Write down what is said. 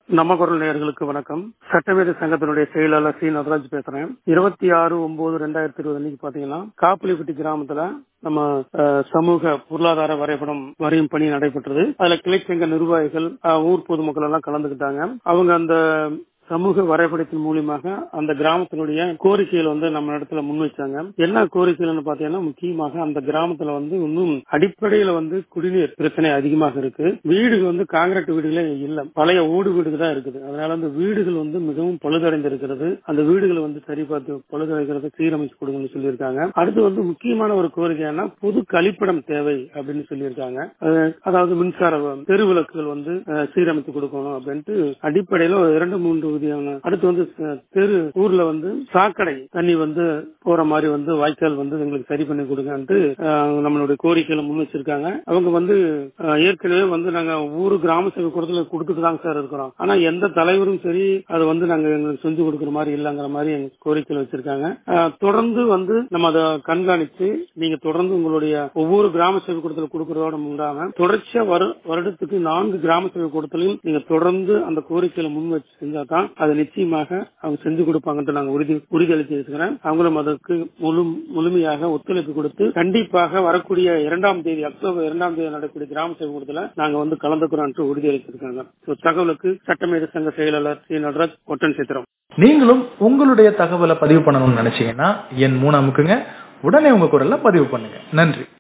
நம்ம குரல் நேயர்களுக்கு வணக்கம் சட்டமேத சங்கத்தினுடைய செயலாளர் சி நடராஜ் பேசுறேன் இருபத்தி ஆறு ஒன்பது ரெண்டாயிரத்தி இருபது அன்னைக்கு பாத்தீங்கன்னா காப்புலிப்பட்டி கிராமத்துல நம்ம அஹ், சமூக பொருளாதார வரைபடம் வரையும் பணி நடைபெற்றது அதுல கிளைச்சங்க நிர்வாகிகள் அஹ், ஊர் பொதுமக்கள் எல்லாம் கலந்துக்கிட்டாங்க அவங்க அந்த சமூக வரைபடத்தின் மூலியமாக அந்த கிராமத்தினுடைய கோரிக்கைகள் வந்து நம்ம இடத்துல முன்வைச்சாங்க என்ன கோரிக்கைகள்னு பாத்தீங்கன்னா முக்கியமாக அந்த கிராமத்துல வந்து இன்னும் அடிப்படையில வந்து குடிநீர் பிரச்சனை அதிகமாக இருக்கு வீடுகள் வந்து காங்கிரீட் வீடுகளே இல்ல பழைய ஓடு வீடுகள் தான் இருக்குது அதனால அந்த வீடுகள் வந்து மிகவும் பழுதடைந்து இருக்கிறது அந்த வீடுகளை வந்து சரி பார்த்து பழுதடைகிறத சீரமைச்சு கொடுங்கன்னு சொல்லியிருக்காங்க அடுத்து வந்து முக்கியமான ஒரு கோரிக்கைன்னா பொது கழிப்பிடம் தேவை அப்படின்னு சொல்லியிருக்காங்க அஹ் அதாவது மின்சார தெருவிளக்குகள் வந்து அஹ், சீரமைத்து கொடுக்கணும் அப்படின்ட்டு அடிப்படையில ஒரு இரண்டு மூன்று விதியான அடுத்து வந்து அஹ், தெரு ஊர்ல வந்து சாக்கடை தண்ணி வந்து போற மாதிரி வந்து வாய்க்கால் வந்து எங்களுக்கு சரி பண்ணி கொடுங்கன்ட்டு அஹ், நம்மளுடைய கோரிக்கைகளை முன் வச்சிருக்காங்க அவங்க வந்து அஹ், ஏற்கனவே வந்து நாங்க ஊரு கிராம சபை கூடத்துல கொடுத்துட்டு தாங்க சார் இருக்கிறோம் ஆனா எந்த தலைவரும் சரி அது வந்து நாங்க எங்களுக்கு செஞ்சு கொடுக்குற மாதிரி இல்லங்கிற மாதிரி எங்க கோரிக்கைகள் வச்சிருக்காங்க அஹ், தொடர்ந்து வந்து நம்ம அதை கண்காணிச்சு நீங்க தொடர்ந்து உங்களுடைய ஒவ்வொரு கிராம சபை கூடத்துல கொடுக்கறதோட முடாம தொடர்ச்சியா வரு வருடத்துக்கு நான்கு கிராம சபை கூடத்திலையும் நீங்க தொடர்ந்து அந்த கோரிக்கைகளை முன் வச்சு செஞ்சா தான் அது நிச்சயமாக அவங்க செஞ்சு கொடுப்பாங்கன்ட்டு நாங்க உறுதி உறுதியளித்து இருக்கிறேன் அவங்களும் அதற்கு முழு முழுமையாக ஒத்துழைப்பு கொடுத்து கண்டிப்பாக வரக்கூடிய இரண்டாம் தேதி அக்டோபர் இரண்டாம் தேதி நடக்கக்கூடிய கிராம சபை கூடத்துல நாங்க வந்து கலந்துக்கிறோம் உறுதியளித்திருக்காங்க So, தகவலுக்கு சட்டமேத சங்க செயலாளர் சி நடராஜ் ஒட்டன் சித்திரம் நீங்களும் உங்களுடைய தகவலை பதிவு பண்ணணும்னு நினைச்சீங்கன்னா என் மூணு அமுக்குங்க உடனே உங்க குரல்ல பதிவு பண்ணுங்க நன்றி